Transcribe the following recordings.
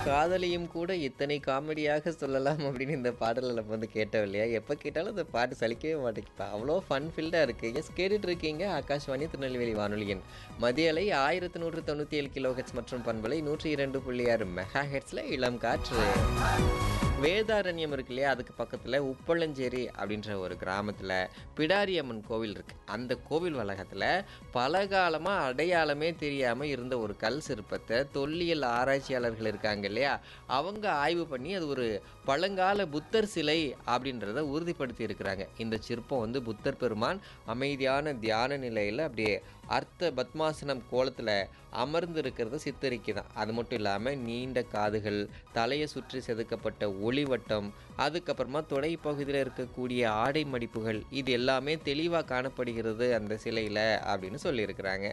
காதலியும் கூட இத்தனை காமெடியாக சொல்லலாம் அப்படின்னு இந்த பாடலில் நம்ம வந்து கேட்டோம் இல்லையா எப்போ கேட்டாலும் இந்த பாட்டு சலிக்கவே மாட்டேங்குது அவ்வளோ ஃபன் ஃபில்டாக இருக்குது எஸ் கேட்டுட்டு இருக்கீங்க ஆகாஷ்வாணி திருநெல்வேலி வானொலியின் மதியலை ஆயிரத்தி நூற்று தொண்ணூற்றி ஏழு கிலோ ஹெட்ஸ் மற்றும் பண்பலை நூற்றி இரண்டு புள்ளி ஆறு மெகா ஹெட்ஸில் இளம் காற்று வேதாரண்யம் இருக்கு இல்லையா அதுக்கு பக்கத்தில் உப்பளஞ்சேரி அப்படின்ற ஒரு கிராமத்தில் பிடாரி அம்மன் கோவில் இருக்குது அந்த கோவில் வளாகத்தில் பல காலமாக அடையாளமே தெரியாமல் இருந்த ஒரு கல் சிற்பத்தை தொல்லியல் ஆராய்ச்சியாளர்கள் இருக்காங்க இல்லையா அவங்க ஆய்வு பண்ணி அது ஒரு பழங்கால புத்தர் சிலை அப்படின்றத உறுதிப்படுத்தி இருக்கிறாங்க இந்த சிற்பம் வந்து புத்தர் பெருமான் அமைதியான தியான நிலையில் அப்படியே அர்த்த பத்மாசனம் கோலத்தில் அமர்ந்து இருக்கிறத சித்தரிக்குதான் அது மட்டும் இல்லாமல் நீண்ட காதுகள் தலையை சுற்றி செதுக்கப்பட்ட ஒளிவட்டம் அதுக்கப்புறமா தொடை பகுதியில் இருக்கக்கூடிய ஆடை மடிப்புகள் இது எல்லாமே தெளிவாக காணப்படுகிறது அந்த சிலையில் அப்படின்னு சொல்லியிருக்கிறாங்க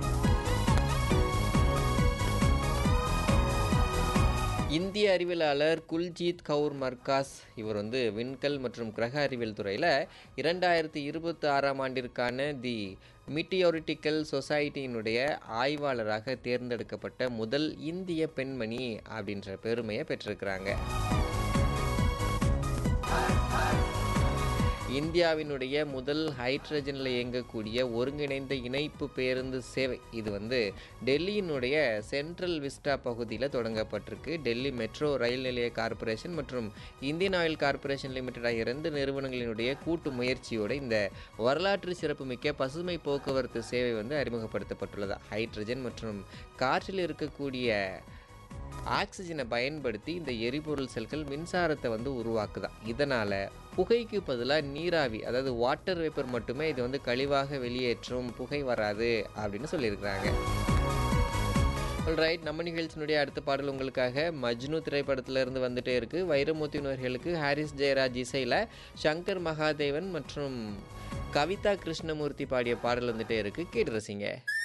இந்திய அறிவியலாளர் குல்ஜீத் கவுர் மர்காஸ் இவர் வந்து விண்கல் மற்றும் கிரக அறிவியல் துறையில் இரண்டாயிரத்தி இருபத்தி ஆறாம் ஆண்டிற்கான தி மிட்டியோரிட்டிக்கல் சொசைட்டியினுடைய ஆய்வாளராக தேர்ந்தெடுக்கப்பட்ட முதல் இந்திய பெண்மணி அப்படின்ற பெருமையை பெற்றிருக்கிறாங்க இந்தியாவினுடைய முதல் ஹைட்ரஜனில் இயங்கக்கூடிய ஒருங்கிணைந்த இணைப்பு பேருந்து சேவை இது வந்து டெல்லியினுடைய சென்ட்ரல் விஸ்டா பகுதியில் தொடங்கப்பட்டிருக்கு டெல்லி மெட்ரோ ரயில் நிலைய கார்ப்பரேஷன் மற்றும் இந்தியன் ஆயில் கார்ப்பரேஷன் லிமிடெட் ஆகிய இரண்டு நிறுவனங்களினுடைய கூட்டு முயற்சியோடு இந்த வரலாற்று சிறப்புமிக்க பசுமை போக்குவரத்து சேவை வந்து அறிமுகப்படுத்தப்பட்டுள்ளது ஹைட்ரஜன் மற்றும் காற்றில் இருக்கக்கூடிய ஆக்சிஜனை பயன்படுத்தி இந்த எரிபொருள் செல்கள் மின்சாரத்தை வந்து உருவாக்குதான் இதனால் புகைக்கு பதிலாக நீராவி அதாவது வாட்டர் வேப்பர் மட்டுமே இது வந்து கழிவாக வெளியேற்றும் புகை வராது அப்படின்னு சொல்லியிருக்கிறாங்க ரைட் நம்ம நிகழ்ச்சியினுடைய அடுத்த பாடல் உங்களுக்காக மஜ்னு திரைப்படத்துல இருந்து வந்துட்டே இருக்கு வைரமுத்தினர்களுக்கு ஹாரிஸ் ஜெயராஜ் இசையில் சங்கர் மகாதேவன் மற்றும் கவிதா கிருஷ்ணமூர்த்தி பாடிய பாடல் வந்துட்டே இருக்கு கேட்டு ரசிங்க